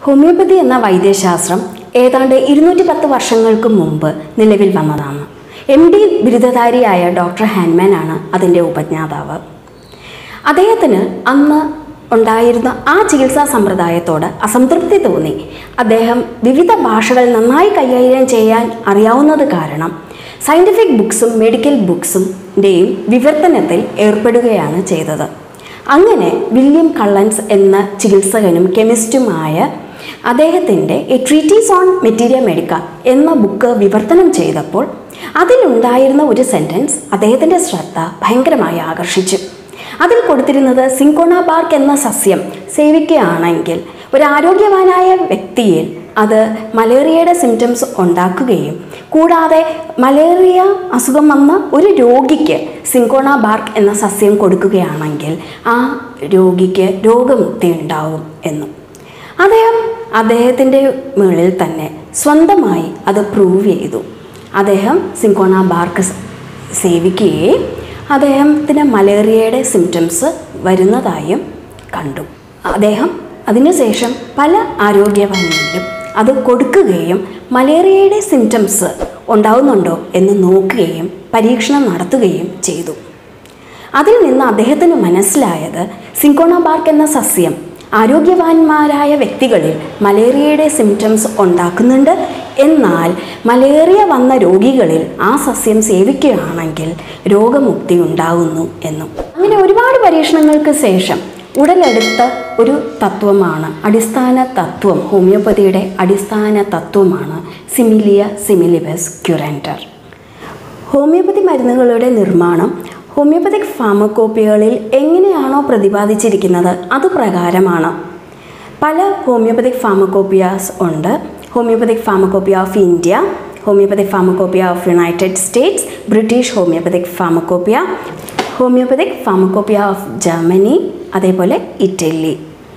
homeopathy എന്ന വൈദ്യശാസ്ത്രം ഏതാണ്ട് ഇരുന്നൂറ്റി പത്ത് വർഷങ്ങൾക്ക് മുമ്പ് നിലവിൽ വന്നതാണ് എം ഡി ബിരുദധാരിയായ ഡോക്ടർ ഹാൻമാൻ ആണ് അതിൻ്റെ ഉപജ്ഞാതാവ് അദ്ദേഹത്തിന് അന്ന് ഉണ്ടായിരുന്ന ആ ചികിത്സാ സമ്പ്രദായത്തോട് അസംതൃപ്തി തോന്നി അദ്ദേഹം വിവിധ ഭാഷകൾ നന്നായി കൈകാര്യം ചെയ്യാൻ അറിയാവുന്നത് കാരണം സയൻറ്റിഫിക് ബുക്സും മെഡിക്കൽ ബുക്സുംൻ്റെയും വിവർത്തനത്തിൽ ഏർപ്പെടുകയാണ് ചെയ്തത് അങ്ങനെ വില്യം കള്ളൻസ് എന്ന ചികിത്സകനും കെമിസ്റ്റുമായ അദ്ദേഹത്തിൻ്റെ a treatise on materia medica എന്ന ബുക്ക് വിവർത്തനം ചെയ്തപ്പോൾ അതിലുണ്ടായിരുന്ന ഒരു സെൻറ്റൻസ് അദ്ദേഹത്തിൻ്റെ ശ്രദ്ധ ഭയങ്കരമായി ആകർഷിച്ചു അതിൽ കൊടുത്തിരുന്നത് സിങ്കോണ ബാർക്ക് എന്ന സസ്യം സേവിക്കുകയാണെങ്കിൽ ഒരു ആരോഗ്യവാനായ വ്യക്തിയിൽ അത് മലേറിയയുടെ സിംറ്റംസ് ഉണ്ടാക്കുകയും കൂടാതെ മലേറിയ അസുഖം വന്ന ഒരു രോഗിക്ക് സിങ്കോണ ബാർക്ക് എന്ന സസ്യം കൊടുക്കുകയാണെങ്കിൽ ആ രോഗിക്ക് രോഗമുക്തി ഉണ്ടാവും എന്നും അദ്ദേഹം അദ്ദേഹത്തിൻ്റെ മുകളിൽ തന്നെ സ്വന്തമായി അത് പ്രൂവ് ചെയ്തു അദ്ദേഹം സിങ്കോണ ബാർക്ക് സ് സേവിക്കുകയും അദ്ദേഹത്തിന് മലേറിയയുടെ സിംറ്റംസ് വരുന്നതായും കണ്ടു അദ്ദേഹം അതിനുശേഷം പല ആരോഗ്യവാന്മാരിലും അത് കൊടുക്കുകയും മലേറിയയുടെ സിംറ്റംസ് ഉണ്ടാവുന്നുണ്ടോ എന്ന് നോക്കുകയും പരീക്ഷണം നടത്തുകയും ചെയ്തു അതിൽ നിന്ന് അദ്ദേഹത്തിന് മനസ്സിലായത് സിങ്കോണ ബാർക്ക് എന്ന സസ്യം ആരോഗ്യവാന്മാരായ വ്യക്തികളിൽ മലേറിയയുടെ സിംറ്റംസ് ഉണ്ടാക്കുന്നുണ്ട് എന്നാൽ മലേറിയ വന്ന രോഗികളിൽ ആ സസ്യം സേവിക്കുകയാണെങ്കിൽ രോഗമുക്തി ഉണ്ടാകുന്നു എന്നും അങ്ങനെ ഒരുപാട് പരീക്ഷണങ്ങൾക്ക് ശേഷം ഉടലെടുത്ത ഒരു തത്വമാണ് അടിസ്ഥാന തത്വം ഹോമിയോപ്പതിയുടെ അടിസ്ഥാന തത്വമാണ് സിമിലിയ സിമിലിബസ് ക്യുറൻറ്റർ ഹോമിയോപ്പതി മരുന്നുകളുടെ നിർമ്മാണം ഹോമിയോപ്പതിക് ഫാമക്കോപ്പികളിൽ എങ്ങനെയാണോ പ്രതിപാദിച്ചിരിക്കുന്നത് അതുപ്രകാരമാണ് പല ഹോമിയോപ്പതിക് ഫാമക്കോപ്പിയാസ് ഉണ്ട് homoeopathic pharmacopoeia of India homoeopathic pharmacopoeia of United States British homoeopathic pharmacopoeia homoeopathic pharmacopoeia of Germany അതേപോലെ ഇറ്റലി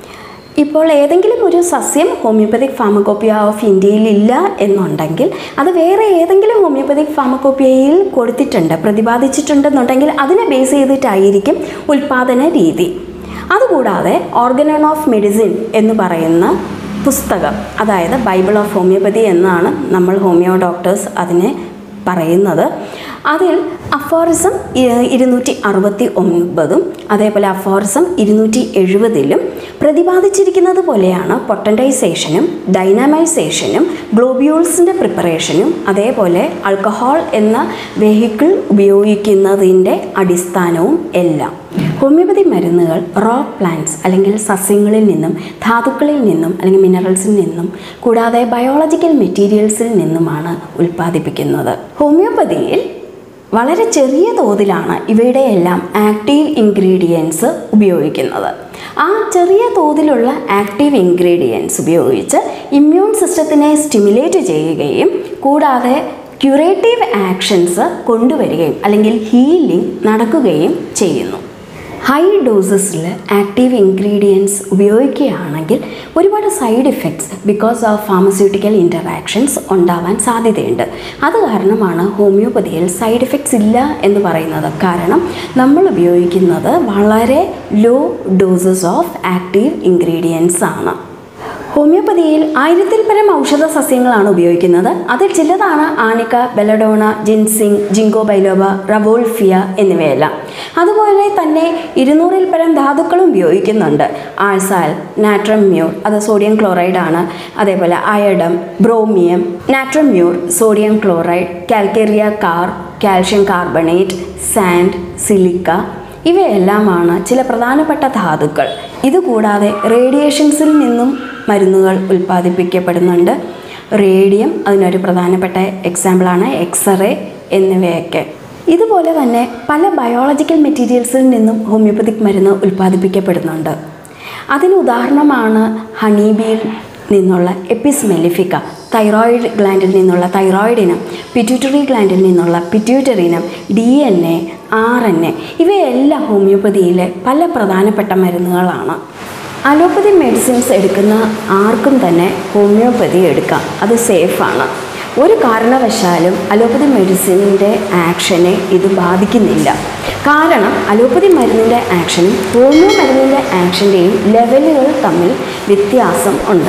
ഇപ്പോൾ ഏതെങ്കിലും ഒരു സസ്യം ഹോമിയോപ്പതിക് ഫാമക്കോപ്പിയ ഓഫ് ഇന്ത്യയിൽ ഇല്ല എന്നുണ്ടെങ്കിൽ അത് വേറെ ഏതെങ്കിലും ഹോമിയോപ്പതിക് ഫാമക്കോപ്പിയയിൽ കൊടുത്തിട്ടുണ്ട് പ്രതിപാദിച്ചിട്ടുണ്ടെന്നുണ്ടെങ്കിൽ അതിനെ ബേസ് ചെയ്തിട്ടായിരിക്കും ഉൽപ്പാദന രീതി അതുകൂടാതെ ഓർഗനൺ ഓഫ് മെഡിസിൻ എന്ന് പറയുന്ന പുസ്തകം അതായത് ബൈബിൾ ഓഫ് ഹോമിയോപ്പതി എന്നാണ് നമ്മൾ ഹോമിയോ ഡോക്ടേഴ്സ് അതിനെ പറയുന്നത് അതിൽ അഫോറിസം ഇരുന്നൂറ്റി അറുപത്തി ഒൻപതും അതേപോലെ അഫോറിസം ഇരുന്നൂറ്റി എഴുപതിലും പ്രതിപാദിച്ചിരിക്കുന്നത് പോലെയാണ് പൊട്ടൻറ്റൈസേഷനും ഡൈനാമൈസേഷനും ഗ്ലോബ്യൂൾസിൻ്റെ പ്രിപ്പറേഷനും അതേപോലെ ആൽക്കഹോൾ എന്ന വെഹിക്കിൾ ഉപയോഗിക്കുന്നതിൻ്റെ അടിസ്ഥാനവും എല്ലാം ഹോമിയോപ്പതി മരുന്നുകൾ റോ പ്ലാന്റ്സ് അല്ലെങ്കിൽ സസ്യങ്ങളിൽ നിന്നും ധാതുക്കളിൽ നിന്നും അല്ലെങ്കിൽ മിനറൽസിൽ നിന്നും കൂടാതെ ബയോളജിക്കൽ മെറ്റീരിയൽസിൽ നിന്നുമാണ് ഉൽപ്പാദിപ്പിക്കുന്നത് ഹോമിയോപ്പതിയിൽ വളരെ ചെറിയ തോതിലാണ് ഇവയുടെ എല്ലാം ആക്റ്റീവ് ഇൻഗ്രീഡിയൻസ് ഉപയോഗിക്കുന്നത് ആ ചെറിയ തോതിലുള്ള ആക്റ്റീവ് ഇൻഗ്രീഡിയൻസ് ഉപയോഗിച്ച് ഇമ്മ്യൂൺ സിസ്റ്റത്തിനെ സ്റ്റിമുലേറ്റ് ചെയ്യുകയും കൂടാതെ ക്യൂറേറ്റീവ് ആക്ഷൻസ് കൊണ്ടുവരികയും അല്ലെങ്കിൽ ഹീലിംഗ് നടക്കുകയും ചെയ്യുന്നു ഹൈ ഡോസസിൽ ആക്റ്റീവ് ഇൻഗ്രീഡിയൻസ് ഉപയോഗിക്കുകയാണെങ്കിൽ ഒരുപാട് side effects because of pharmaceutical interactions ഉണ്ടാവാൻ സാധ്യതയുണ്ട് അത് കാരണമാണ് ഹോമിയോപ്പതിയിൽ സൈഡ് ഇഫക്ട്സ് ഇല്ല എന്ന് പറയുന്നത് കാരണം നമ്മൾ ഉപയോഗിക്കുന്നത് വളരെ low doses of active ingredients ആണ് ഹോമിയോപ്പതിയിൽ ആയിരത്തിൽ പരം ഔഷധ സസ്യങ്ങളാണ് ഉപയോഗിക്കുന്നത് അതിൽ ചിലതാണ് ആണിക്ക ബെലഡോണ ജിൻസിങ് ജിങ്കോ ബൈലോബ റവോൾഫിയ എന്നിവയെല്ലാം അതുപോലെ തന്നെ ഇരുന്നൂറിൽ പരം ധാതുക്കളും ഉപയോഗിക്കുന്നുണ്ട് ആഴ്സാൽ നാട്രം മ്യൂർ അത് സോഡിയം ക്ലോറൈഡ് ആണ് അതേപോലെ iodum bromium natrum mur sodium chloride calcarea carb calcium carbonate sand silica ഇവയെല്ലാമാണ് ചില പ്രധാനപ്പെട്ട ധാതുക്കൾ ഇതുകൂടാതെ റേഡിയേഷൻസിൽ നിന്നും മരുന്നുകൾ ഉൽപ്പാദിപ്പിക്കപ്പെടുന്നുണ്ട് റേഡിയം അതിനൊരു പ്രധാനപ്പെട്ട എക്സാമ്പിളാണ് എക്സ്റേ എന്നിവയൊക്കെ ഇതുപോലെ തന്നെ പല ബയോളജിക്കൽ മെറ്റീരിയൽസിൽ നിന്നും ഹോമിയോപ്പതിക് മരുന്ന് ഉൽപ്പാദിപ്പിക്കപ്പെടുന്നുണ്ട് അതിന് ഉദാഹരണമാണ് ഹണീബിയിൽ നിന്നുള്ള എപ്പിസ് മെലിഫിക്ക തൈറോയിഡ് ഗ്ലാൻഡിൽ നിന്നുള്ള തൈറോയിഡിനം പിറ്റ്യൂട്ടറി ഗ്ലാൻഡിൽ നിന്നുള്ള pituitrinum D N A R N A ഇവയെല്ലാം ഹോമിയോപ്പതിയിലെ പല പ്രധാനപ്പെട്ട മരുന്നുകളാണ് അലോപ്പതി മെഡിസിൻസ് എടുക്കുന്ന ആർക്കും തന്നെ ഹോമിയോപ്പതി എടുക്കാം അത് സേഫാണ് ഒരു കാരണവശാലും അലോപ്പതി മെഡിസിൻ്റെ ആക്ഷനെ ഇത് ബാധിക്കുന്നില്ല കാരണം അലോപ്പതി മരുന്നിൻ്റെ ആക്ഷനും ഹോമിയോ മരുന്നിൻ്റെ ആക്ഷൻ്റെയും ലെവലുകൾ തമ്മിൽ വ്യത്യാസം ഉണ്ട്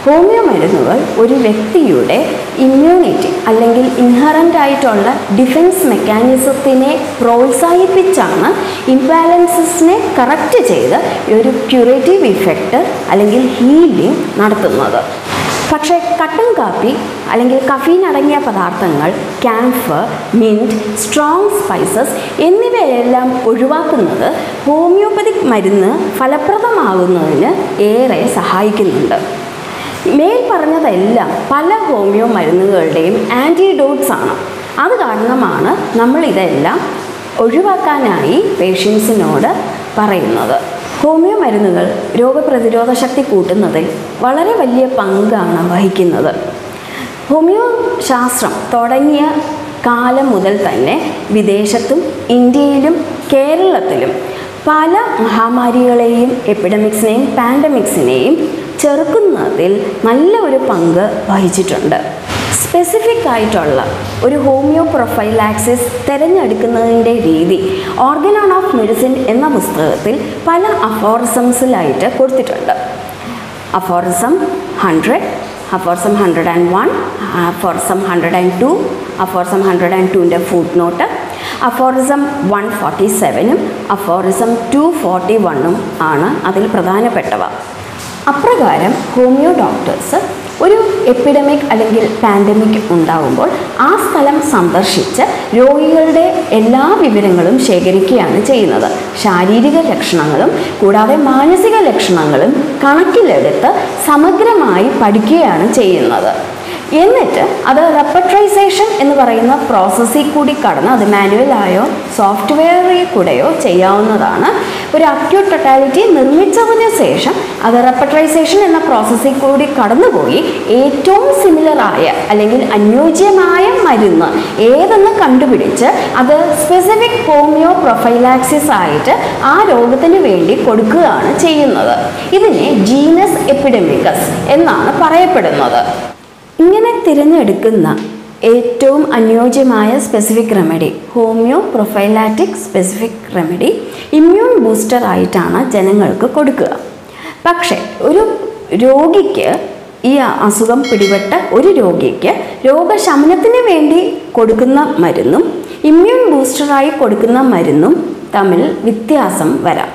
ഹോമിയോ മരുന്നുകൾ ഒരു വ്യക്തിയുടെ ഇമ്മ്യൂണിറ്റി അല്ലെങ്കിൽ ഇൻഹറൻ്റ് ആയിട്ടുള്ള ഡിഫൻസ് മെക്കാനിസത്തിനെ പ്രോത്സാഹിപ്പിച്ചാണ് ഇംബാലൻസസിനെ കറക്റ്റ് ചെയ്ത് ഒരു ക്യൂറേറ്റീവ് ഇഫക്റ്റ് അല്ലെങ്കിൽ ഹീലിംഗ് നടത്തുന്നത് പക്ഷേ കട്ടൻ കാപ്പി അല്ലെങ്കിൽ കഫീൻ അടങ്ങിയ പദാർത്ഥങ്ങൾ ക്യാംഫർ മിൻറ്റ് സ്ട്രോങ് സ്പൈസസ് എന്നിവയെല്ലാം ഒഴിവാക്കുന്നത് ഹോമിയോപ്പതിക് മരുന്ന് ഫലപ്രദമാകുന്നതിന് ഏറെ സഹായിക്കുന്നുണ്ട് മേൽ പറഞ്ഞതെല്ലാം പല ഹോമിയോ മരുന്നുകളുടെയും ആൻറ്റിഡോട്ട്സ് ആണ് അത് കാരണമാണ് നമ്മൾ ഇതെല്ലാം ഒഴിവാക്കാനായി പേഷ്യൻസിനോട് പറയുന്നത് ഹോമിയോ മരുന്നുകൾ രോഗപ്രതിരോധ ശക്തി കൂട്ടുന്നതിൽ വളരെ വലിയ പങ്കാണ് വഹിക്കുന്നത് ഹോമിയോ ശാസ്ത്രം തുടങ്ങിയ കാലം മുതൽ തന്നെ വിദേശത്തും ഇന്ത്യയിലും കേരളത്തിലും പല മഹാമാരികളെയും എപ്പിഡമിക്സിനെയും പാൻഡമിക്സിനെയും ചെറുക്കുന്നതിൽ നല്ല ഒരു പങ്ക് വഹിച്ചിട്ടുണ്ട് സ്പെസിഫിക് ആയിട്ടുള്ള ഒരു ഹോമിയോ പ്രൊഫൈലാക്സിസ് തിരഞ്ഞെടുക്കുന്നതിൻ്റെ രീതി ഓർഗനോൺ ഓഫ് മെഡിസിൻ എന്ന പുസ്തകത്തിൽ പല അഫോറിസംസിലായിട്ട് കൊടുത്തിട്ടുണ്ട് aphorism hundred aphorism hundred and one aphorism hundred and two aphorism hundred and ടുവിൻ്റെ footnote aphorism one forty സെവനും അഫോറിസം ടു ഫോർട്ടി വണ്ണും ആണ് അതിൽ പ്രധാനപ്പെട്ടവ അപ്രകാരം ഹോമിയോ ഡോക്ടേഴ്സ് ഒരു എപ്പിഡമിക് അല്ലെങ്കിൽ പാൻഡമിക് ഉണ്ടാകുമ്പോൾ ആ സ്ഥലം സന്ദർശിച്ച് രോഗികളുടെ എല്ലാ വിവരങ്ങളും ശേഖരിക്കുകയാണ് ചെയ്യുന്നത് ശാരീരിക ലക്ഷണങ്ങളും കൂടാതെ മാനസിക ലക്ഷണങ്ങളും കണക്കിലെടുത്ത് സമഗ്രമായി പഠിക്കുകയാണ് ചെയ്യുന്നത് എന്നിട്ട് അത് റെപ്പട്രൈസേഷൻ എന്ന് പറയുന്ന പ്രോസസ്സിൽ കൂടി കടന്ന് അത് മാനുവലായോ സോഫ്റ്റ്വെയറിൽ കൂടെയോ ചെയ്യാവുന്നതാണ് ഒരു അക്യൂട്ട് ടൊട്ടാലിറ്റി നിർമ്മിച്ചതിന് ശേഷം അത് റെപ്പട്രൈസേഷൻ എന്ന പ്രോസസ്സിൽ കൂടി കടന്നുപോയി ഏറ്റവും സിമിലറായ അല്ലെങ്കിൽ അനുയോജ്യമായ മരുന്ന് ഏതെന്ന് കണ്ടുപിടിച്ച് അത് സ്പെസിഫിക് ഹോമിയോ പ്രൊഫൈലാക്സിസ് ആയിട്ട് ആ രോഗത്തിന് വേണ്ടി കൊടുക്കുകയാണ് ചെയ്യുന്നത് ഇതിനെ ജീനസ് എപ്പിഡമിക്കസ് എന്നാണ് പറയപ്പെടുന്നത് ഇങ്ങനെ തിരഞ്ഞെടുക്കുന്ന ഏറ്റവും അനുയോജ്യമായ specific remedy homeo prophylactic specific remedy immune booster ആയിട്ടാണ് ജനങ്ങൾക്ക് കൊടുക്കുക പക്ഷേ ഒരു രോഗിക്ക് ഈ അസുഖം പിടിപെട്ട ഒരു രോഗിക്ക് രോഗശമനത്തിന് വേണ്ടി കൊടുക്കുന്ന മരുന്നും ഇമ്മ്യൂൺ ബൂസ്റ്ററായി കൊടുക്കുന്ന മരുന്നും തമ്മിൽ വ്യത്യാസം വരാം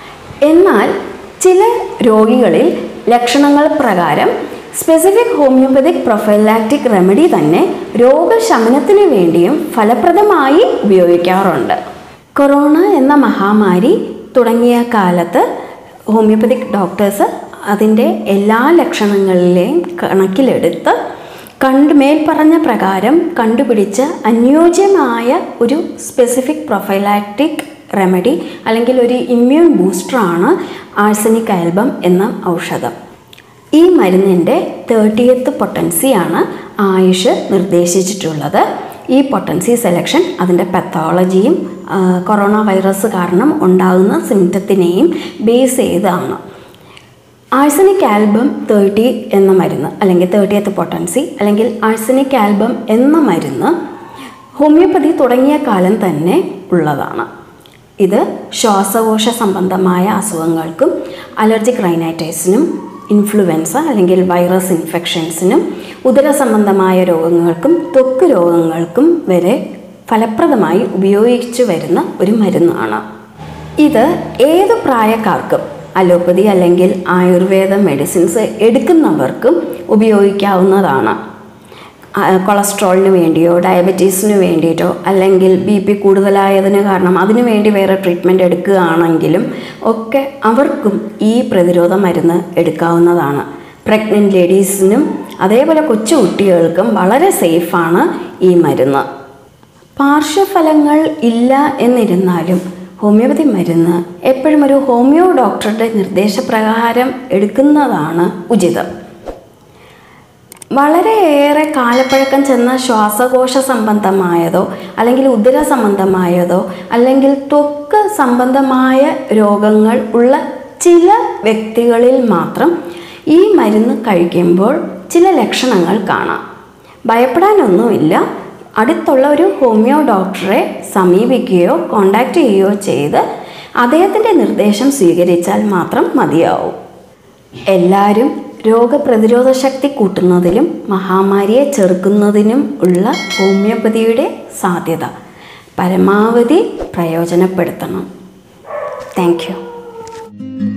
എന്നാൽ ചില രോഗികളിൽ ലക്ഷണങ്ങൾ പ്രകാരം സ്പെസിഫിക് ഹോമിയോപ്പതിക് പ്രൊഫൈലാക്റ്റിക് റെമഡി തന്നെ രോഗശമനത്തിന് വേണ്ടിയും ഫലപ്രദമായി ഉപയോഗിക്കാറുണ്ട് കൊറോണ എന്ന മഹാമാരി തുടങ്ങിയ കാലത്ത് ഹോമിയോപ്പതിക് ഡോക്ടേഴ്സ് അതിൻ്റെ എല്ലാ ലക്ഷണങ്ങളിലെയും കണക്കിലെടുത്ത് കണ്ട് മേൽ പറഞ്ഞ പ്രകാരം കണ്ടുപിടിച്ച അനുയോജ്യമായ ഒരു സ്പെസിഫിക് പ്രൊഫൈലാക്റ്റിക് റെമഡി അല്ലെങ്കിൽ ഒരു ഇമ്മ്യൂൺ ബൂസ്റ്ററാണ് ആഴ്സനിക് ആൽബം എന്ന ഔഷധം ഈ മരുന്നിൻ്റെ തേർട്ടിയത്ത് പൊട്ടൻസിയാണ് ആയുഷ് നിർദ്ദേശിച്ചിട്ടുള്ളത് ഈ പൊട്ടൻസി സെലക്ഷൻ അതിൻ്റെ പത്തോളജിയും കൊറോണ വൈറസ് കാരണം ഉണ്ടാകുന്ന സിംറ്റത്തിനെയും ബേസ് ചെയ്താണ് ആഴ്സനിക് ആൽബം തേർട്ടി എന്ന മരുന്ന് അല്ലെങ്കിൽ തേർട്ടിയത്ത് പൊട്ടൻസി അല്ലെങ്കിൽ ആഴ്സനിക് ആൽബം എന്ന മരുന്ന് ഹോമിയോപ്പതി തുടങ്ങിയ കാലം തന്നെ ഉള്ളതാണ് ഇത് ശ്വാസകോശ സംബന്ധമായ അസുഖങ്ങൾക്കും അലർജിക് റൈനൈറ്റൈസിനും ഇൻഫ്ലുവൻസ അല്ലെങ്കിൽ വൈറസ് ഇൻഫെക്ഷൻസിനും ഉദര സംബന്ധമായ രോഗങ്ങൾക്കും ത്വക്ക് രോഗങ്ങൾക്കും വരെ ഫലപ്രദമായി ഉപയോഗിച്ചു വരുന്ന ഒരു മരുന്നാണ് ഇത് ഏത് പ്രായക്കാർക്കും അലോപ്പതി അല്ലെങ്കിൽ ആയുർവേദ മെഡിസിൻസ് എടുക്കുന്നവർക്കും ഉപയോഗിക്കാവുന്നതാണ് കൊളസ്ട്രോളിന് വേണ്ടിയോ ഡയബറ്റീസിന് വേണ്ടിയിട്ടോ അല്ലെങ്കിൽ ബി പി കൂടുതലായതിന് കാരണം അതിനു വേണ്ടി വേറെ ട്രീറ്റ്മെൻറ്റ് എടുക്കുകയാണെങ്കിലും ഒക്കെ അവർക്കും ഈ പ്രതിരോധ മരുന്ന് എടുക്കാവുന്നതാണ് പ്രഗ്നൻറ്റ് ലേഡീസിനും അതേപോലെ കൊച്ചു കുട്ടികൾക്കും വളരെ സേഫാണ് ഈ മരുന്ന് പാർശ്വഫലങ്ങൾ ഇല്ല എന്നിരുന്നാലും ഹോമിയോപ്പതി മരുന്ന് എപ്പോഴും ഒരു ഹോമിയോ ഡോക്ടറുടെ നിർദ്ദേശപ്രകാരം എടുക്കുന്നതാണ് ഉചിതം വളരെയേറെ കാലപ്പഴക്കം ചെന്ന ശ്വാസകോശ സംബന്ധമായതോ അല്ലെങ്കിൽ ഉദര സംബന്ധമായതോ അല്ലെങ്കിൽ ത്വക്ക് സംബന്ധമായ രോഗങ്ങൾ ഉള്ള ചില വ്യക്തികളിൽ മാത്രം ഈ മരുന്ന് കഴിക്കുമ്പോൾ ചില ലക്ഷണങ്ങൾ കാണാം ഭയപ്പെടാനൊന്നുമില്ല അടുത്തുള്ള ഒരു ഹോമിയോ ഡോക്ടറെ സമീപിക്കുകയോ കോണ്ടാക്ട് ചെയ്യുകയോ ചെയ്ത് അദ്ദേഹത്തിൻ്റെ നിർദ്ദേശം സ്വീകരിച്ചാൽ മാത്രം മതിയാവും എല്ലാവരും രോഗപ്രതിരോധ ശക്തി കൂട്ടുന്നതിലും മഹാമാരിയെ ചെറുക്കുന്നതിനും ഉള്ള ഹോമിയോപ്പതിയുടെ സാധ്യത പരമാവധി പ്രയോജനപ്പെടുത്തണം താങ്ക് യു